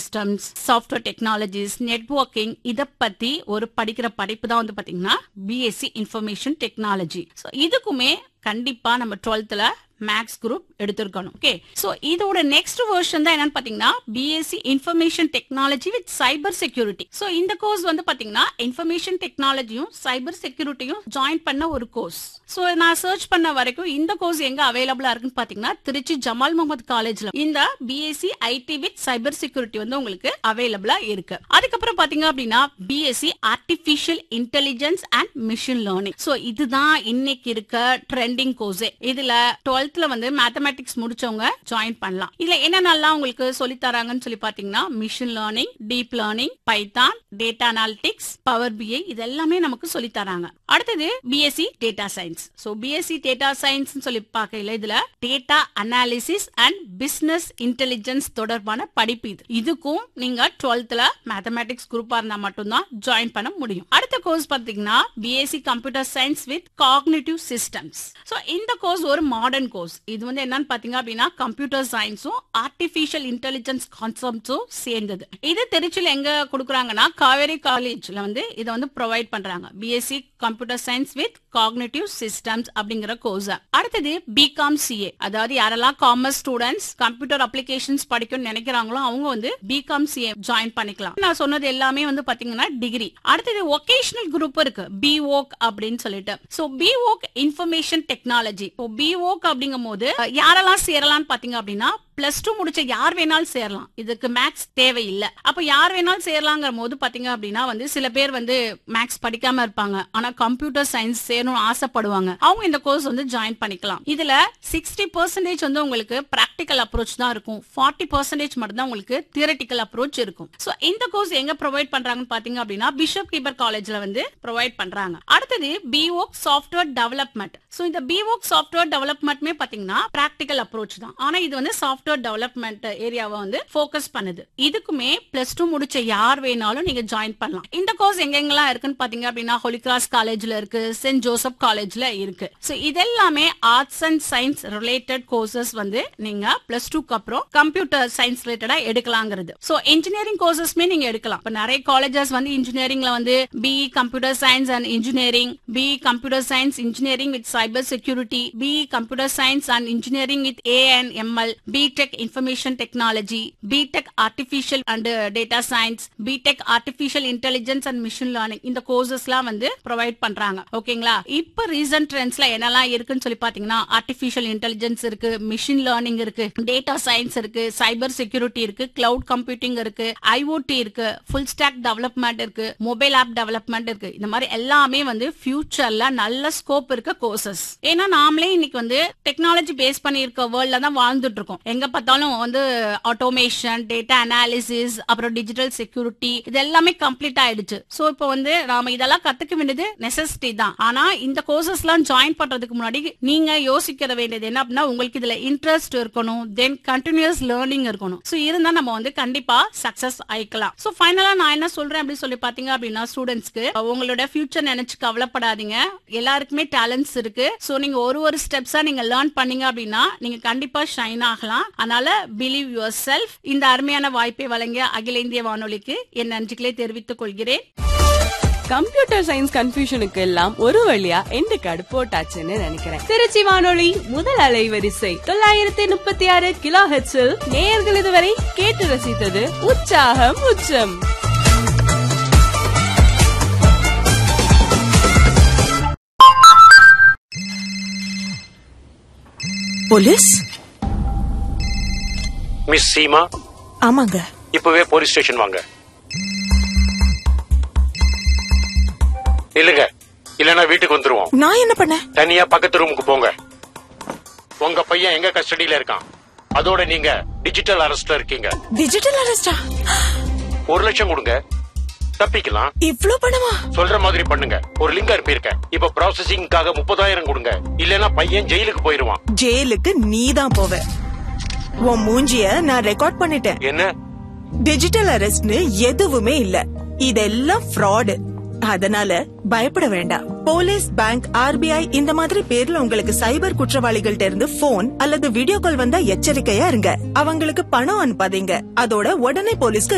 systems software technologies networking இத பத்தி ஒரு படிக்கிற படிப்பு தான் வந்து பாத்தீங்கன்னா பிஎஸ்சி இன்ஃபர்மேஷன் டெக்னாலஜி ஸோ இதுக்குமே கண்டிப்பா நம்ம டுவெல்த்ல மேக்ஸ் குரூப் எடுத்திருக்கணும் ஓகே சோ இதோட நெக்ஸ்ட் வெர்ஷன் தான் என்னன்னு பாத்தீங்கன்னா BSc information technology with cyber security so இந்த கோர்ஸ் வந்து பாத்தீங்கன்னா இன்ஃபர்மேஷன் டெக்னாலஜியும் சைபர் செக்யூரிட்டியும் ஜாயின் பண்ண ஒரு கோர்ஸ் சோ நான் சர்ச் பண்ண வரைக்கும் இந்த கோர்ஸ் எங்க அவைலபிளா இருக்குன்னு பாத்தீங்கன்னா திருச்சி ஜமால் முகமது காலேஜ்ல இந்த BSc IT with cyber security வந்து உங்களுக்கு அவைலபிளா இருக்கு அதுக்கப்புறம் பாத்தீங்க அப்படின்னா BSc artificial intelligence and machine learning so இதுதான் இன்னைக்கு இருக்க ட்ரெண்டிங் கோர்ஸே இதுல டுவெல்த்ல வந்து மேத்தமேட்டிக்ஸ் முடிச்சவங்க ஜாயின் பண்ணலாம் இதுல என்னென்னலாம் உங்களுக்கு சொல்லி தராங்கன்னு சொல்லி பாத்தீங்கன்னா machine learning deep learning Python data analytics Power BI இது எல்லாமே நமக்கு சொல்லி தராங்க அடுத்தது BSc data science so BSc data science சொல்லி பார்க்கல இதுல data analysis and business intelligence தொடர்பான படிப்பு இது இதுக்கும் நீங்க டுவெல்த்ல மேத்தமேட்டிக்ஸ் குரூப்பா இருந்தா மட்டும்தான் ஜாயின் பண்ண முடியும் அடுத்த கோர்ஸ் பாத்தீங்கன்னா BSc computer science with cognitive systems so இந்த கோர்ஸ் ஒரு மாடர்ன் கோர்ஸ் இது வந்து என்னன்னு பாத்தீங்க அப்படின்னா கம்ப்யூட்டர் சயின்ஸும் ஆர்டிபிஷியல் இன்டெலிஜென்ஸ் கான்செப்ட்ஸும் சேர்ந்தது இது திருச்சியில் எங்க கொடுக்குறாங்கன்னா காவேரி காலேஜ்ல வந்து இதை வந்து ப்ரொவைட் பண்றாங்க BSc computer science with cognitive systems அப்படிங்கிற கோர்ஸ் அடுத்தது பிகாம் சிஏ அதாவது யாரெல்லாம் காமர்ஸ் ஸ்டூடெண்ட்ஸ் கம்ப்யூட்டர் அப்ளிகேஷன்ஸ் படிக்கணும்னு நினைக்கிறாங்களோ அவங்க வந்து பிகாம் சிஏ ஜாயின் பண்ணிக்கலாம் நான் சொன்னது எல்லாமே வந்து பாத்தீங்கன்னா டிகிரி அடுத்தது ஒகேஷனல் குரூப் இருக்கு பிஓக் அப்படின்னு சொல்லிட்டு சோ பிஓக் இன்ஃபர்மேஷன் டெக்னாலஜி இப்போ பிஓக் அப்படிங்கும் போது அஹ், யாரெல்லாம் சேரலாம்னு பாத்தீங்க அப்படின்னா பிளஸ் டூ முடிச்ச யார் வேணாலும் சேரலாம் இதுக்கு மேக்ஸ் தேவையில்லை அப்ப யார் வேணாலும் சேரலாங்கிற போது பாத்தீங்க அப்படின்னா வந்து சில பேர் வந்து மேக்ஸ் படிக்காம இருப்பாங்க ஆனா கம்ப்யூட்டர் சயின்ஸ் சேரணும்னு ஆசைப்படுவாங்க அவங்க இந்த கோர்ஸ் வந்து ஜாயின் பண்ணிக்கலாம் இதுல சிக்ஸ்டி பர்சன்டேஜ் வந்து உங்களுக்கு பிராக்டிக்கல் அப்ரோச் தான் இருக்கும் ஃபார்ட்டி பர்சன்டேஜ் மட்டும் தான் உங்களுக்கு தியரட்டிக்கல் அப்ரோச் இருக்கும் சோ இந்த கோர்ஸ் எங்க ப்ரொவைட் பண்றாங்கன்னு பாத்தீங்க அப்படின்னா பிஷப் கீபர் காலேஜ்ல வந்து ப்ரொவைட் பண்றாங்க அடுத்தது பிஓக் சாஃப்ட்வேர் டெவலப்மெண்ட் சோ இந்த பிஓக் சாஃப்ட்வேர் டெவலப்மெண்ட்மே பாத்தீங்கன்னா பிராக்டிக்கல் அப்ரோச் தான் ஆனா இது வந்து சாஃப்ட்வேர் டெவலப்மெண்ட் ஏரியாவை வந்து ஃபோக்கஸ் பண்ணுது இதுக்குமே பிளஸ் டூ முடிச்ச யார் வேணாலும் நீங்க ஜாயின் பண்ணலாம் இந்த கோர்ஸ் எங்கெங்கெல்லாம் இருக்குன்னு பாத்தீங்க அப்படின்னா ஹோலிகிராஸ் காலேஜ்ல இருக்கு சென்ட் ஜோசப் காலேஜ்ல இருக்கு சோ இதெல்லாமே arts and science related courses வந்து நீங்க பிளஸ் டூக்கு அப்புறம் கம்ப்யூட்டர் சயின்ஸ் ரிலேட்டடா எடுக்கலாங்கிறது சோ இன்ஜினியரிங் கோர்சஸ்மே நீங்க எடுக்கலாம் இப்ப நிறைய காலேஜஸ் வந்து இன்ஜினியரிங்ல வந்து BE computer science and engineering BE computer science engineering with cyber security BE computer science and engineering with A and ML BTech information technology BTech artificial and data science BTech artificial intelligence and machine learning இந்த கோர்சஸ்லாம் வந்து provide பண்றாங்க ஓகேங்களா இப்ப recent ட்ரெண்ட்ஸ்ல என்னெல்லாம் இருக்குன்னு சொல்லி பாத்தீங்கன்னா ஆர்டிபிஷியல் இன்டெலிஜென்ஸ் இருக்கு மிஷின் லேர்னிங் இருக்கு டேட்டா சயின்ஸ் இருக்கு சைபர் செக்யூரிட்டி இருக்கு கிளவுட் கம்ப்யூட்டிங் இருக்கு ஐஓடி இருக்கு ஃபுல் ஸ்டாக் டெவலப்மெண்ட் இருக்கு மொபைல் ஆப் டெவலப்மெண்ட் இருக்கு இந்த மாதிரி எல்லாமே வந்து ஃபியூச்சர்ல நல்ல ஸ்கோப் இருக்க கோர்சஸ் ஏன்னா நாமளே இன்னைக்கு வந்து டெக்னாலஜி பேஸ் பண்ணி இருக்க வேர்ல்ட்ல தான் வாழ்ந்துட்டு இருக்கோம் எங்க பார்த்தாலும் வந்து ஆட்டோமேஷன் டேட்டா அனாலிசிஸ் அப்புறம் டிஜிட்டல் செக்யூரிட்டி இது எல்லாமே கம்ப்ளீட் ஆயிடுச்சு சோ இப்போ வந்து நாம இதெல்லாம் கத்துக்க வேண்டியது நெசசிட்டி தான் ஆனா இந்த கோர்சஸ் எல்லாம் ஜாயின் பண்றதுக்கு முன்னாடி நீங்க யோசிக்கிற வேண்டியது என்ன அப்படின்னா உங்களுக்கு இதுல இன்ட்ரெஸ்ட் இருக்கணும் தென் கண்டினியூஸ் லேர்னிங் இருக்கணும் சோ இருந்தா நம்ம வந்து கண்டிப்பா சக்சஸ் ஆயிக்கலாம் சோ ஃபைனலா நான் என்ன சொல்றேன் அப்படின்னு சொல்லி பாத்தீங்க அப்படின்னா ஸ்டூடெண்ட்ஸ்க்கு உங்களோட ஃபியூச்சர் நினைச்சு கவலைப்படாதீங்க எல்லாருக்குமே டேலண்ட்ஸ் இருக்கு சோ நீங்க ஒரு ஒரு ஸ்டெப்ஸா நீங்க லேர்ன் பண்ணீங்க அப்படின்னா நீங்க கண்டிப்பா ஷைன் ஆகலாம் அதனால பிலீவ் யுவர் செல்ஃப் இந்த அருமையான வாய்ப்பை வழங்கிய அகில இந்திய வானொலிக்கு என் நன்றிகளை தெரிவித்துக் கொள்கிறேன் கம்ப்யூட்டர் சயின்ஸ் கன்ஃபியூஷனுக்கு எல்லாம் ஒரு வழியா எண்டு கார்டு போட்டாச்சுன்னு நினைக்கிறேன் திருச்சி வானொலி முதல் அலைவரிசை தொள்ளாயிரத்தி முப்பத்தி ஆறு கிலோ ஹெச்சில் நேயர்கள் இதுவரை கேட்டு ரசித்தது உற்சாகம் உச்சம் போலீஸ் மிஸ் சீமா ஆமாங்க இப்பவே போலீஸ் ஸ்டேஷன் வாங்க இல்லங்க இல்லனா வீட்டுக்கு வந்துருவோம் நான் என்ன பண்ணேன் தனியா பக்கத்து ரூமுக்கு போங்க உங்க பையன் எங்க கஸ்டடியில இருக்கான் அதோட நீங்க டிஜிட்டல் அரெஸ்ட்ல இருக்கீங்க டிஜிட்டல் அரெஸ்டா ஒரு லட்சம் கொடுங்க தப்பிக்கலாம் இவ்ளோ பணமா சொல்ற மாதிரி பண்ணுங்க ஒரு லிங்க் அனுப்பியிருக்கேன் இப்ப ப்ராசஸிங்காக முப்பதாயிரம் கொடுங்க இல்லனா பையன் ஜெயிலுக்கு போயிருவான் ஜெயிலுக்கு நீ தான் போவ உன் மூஞ்சிய நான் ரெக்கார்ட் பண்ணிட்டேன் என்ன டிஜிட்டல் அரெஸ்ட்னு எதுவுமே இல்ல இதெல்லாம் ஃப்ராடு அதனால பயப்பட வேண்டாம் போலீஸ் பேங்க் ஆர்பிஐ இந்த மாதிரி பேர்ல உங்களுக்கு சைபர் குற்றவாளிகள்ட்ட இருந்து போன் அல்லது வீடியோ கால் வந்தா எச்சரிக்கையா இருங்க அவங்களுக்கு பணம் அனுப்பாதீங்க அதோட உடனே போலீஸ்க்கு